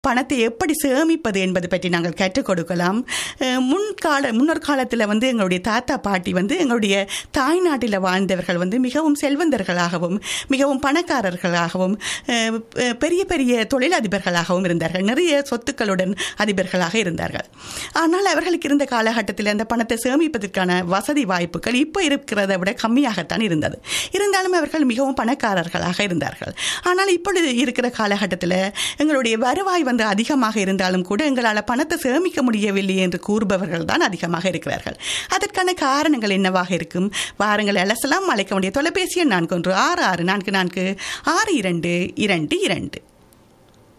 பணத்தை எப்படி சேமிப்பது என்பது பற்றி நாங்கள் கற்றுக் கொடுக்கலாம் அஹ் முன்கால முன்னொரு காலத்தில் வந்து எங்களுடைய தாத்தா பாட்டி வந்து எங்களுடைய தாய்நாட்டில் வாழ்ந்தவர்கள் வந்து மிகவும் செல்வந்தர்களாகவும் மிகவும் பணக்காரர்களாகவும் அஹ் பெ- பெரிய பெரிய தொழிலதிபர்களாகவும் இருந்தார்கள் நிறைய சொத்துக்களுடன் அதிபர்களாக இருந்தார்கள் ஆனால் அவர்களுக்கு இருந்த காலகட்டத்தில் அந்த பணத்தை சேமிப்பதற்கான வசதி வாய்ப்புகள் இப்போ இருக்கிறதை விட கம்மியாகத்தான் இருந்தது இருந்தாலும் அவர்கள் மிகவும் பணக்காரர்களாக இருந்தார்கள் ஆனால் இப்பொழுது இருக்கிற காலகட்டத்தில் எங்களுடைய வருவாய் வந்து அதிகமாக இருந்தாலும் கூட எங்களால் பணத்தை சேமிக்க முடியவில்லை என்று கூறுபவர்கள் தான் அதிகமாக இருக்கிறார்கள் அதற்கான காரணங்கள் என்னவாக இருக்கும் வாருங்கள் அலசலாம் அழைக்க வேண்டிய தொலைபேசி எண் நான்கு ஒன்று ஆறு ஆறு நான்கு நான்கு ஆறு இரண்டு இரண்டு இரண்டு